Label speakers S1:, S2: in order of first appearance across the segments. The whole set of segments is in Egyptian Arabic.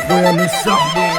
S1: اخويا مش صاحبي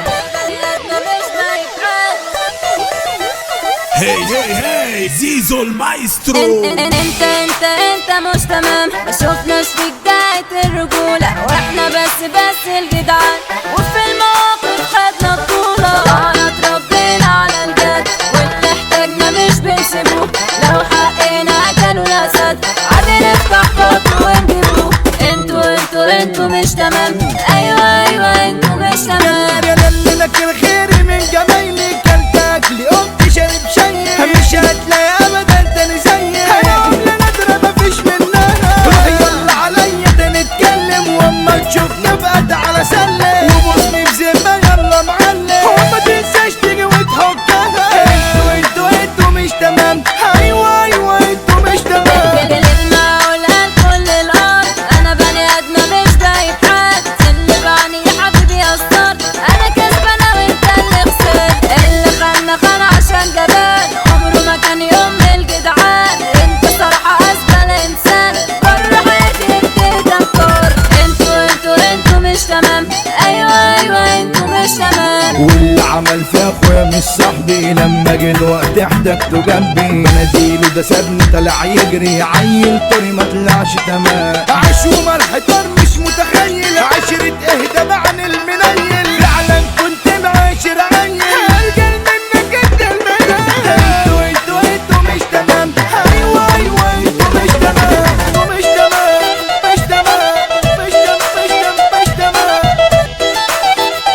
S2: هي هي هي زيزو المايسترو
S3: انت انت انت انت مش تمام ما شفناش في بداية الرجولة واحنا بس بس الجدعان وفي المواقف خدنا بطولة طعنت ربنا على الجد واللي احتاجنا مش بنسيبوه لو حقنا كانوا الاسد عادي نفتح بطن ونجيبوه انتوا انتوا انتوا مش تمام ايوه ايوه انتوا مش تمام
S4: يا اللي لك الخير من جمايلي كلتك لي قمت شارب شاي مش هتلاقي ابدا تاني زيي عملة نادرة مفيش منها روح يلا عليا ده نتكلم واما تشوفنا بقى على سلم وبصني بذمة يلا معلم وما تنساش تيجي وتحكها انتوا انتوا انتوا مش تمام ايوه ايوه انتوا مش تمام
S3: كلمة أقولها لكل الأرض أنا بني آدمة مش دايب حد اللي بعني يا حبيبي قصرت أنا كسبانة وأنت اللي خسرت اللي خلنا خان عشان جبان عمره ما كان يوم من الجدعان أنت صراحة أسبل إنسان بره حياتي بتهدى كار أنتوا أنتوا أنتوا مش تمام أيوه أيوه أنتوا مش تمام
S1: واللي عمل في اخويا مش صاحبي لما جه الوقت احتجته جنبي بناديله ده سابني طلع يجري عيل طري ما طلعش تمام
S4: عاش ومرح طار مش متخيل عشرة اهدى معنى المنيل فعلا كنت معاشر عيل الجل منك انت المنيل انتوا انتوا انتوا مش تمام ايوه ايوه انتوا مش تمام انتوا مش تمام مش تمام مش تمام مش تمام مش تمام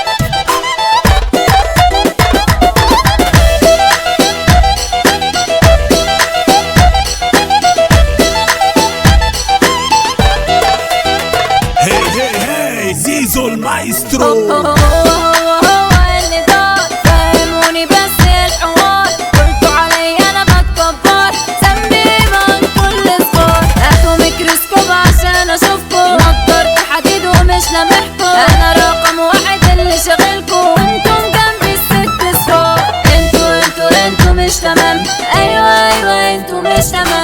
S2: هي هي هي زيزو
S3: هو
S2: المايسترو
S3: هو هو هو اللي دار فهموني بس الحوار قلتوا علي انا بتكبر ذنبي من كل صفار هاتوا ميكروسكوب عشان اشوفكم نضارتي حديد ومش لامحكم انا رقم واحد اللي شاغلكم وانتم جنبي الست صفار انتوا انتوا انتوا مش تمام ايوه ايوه انتوا مش تمام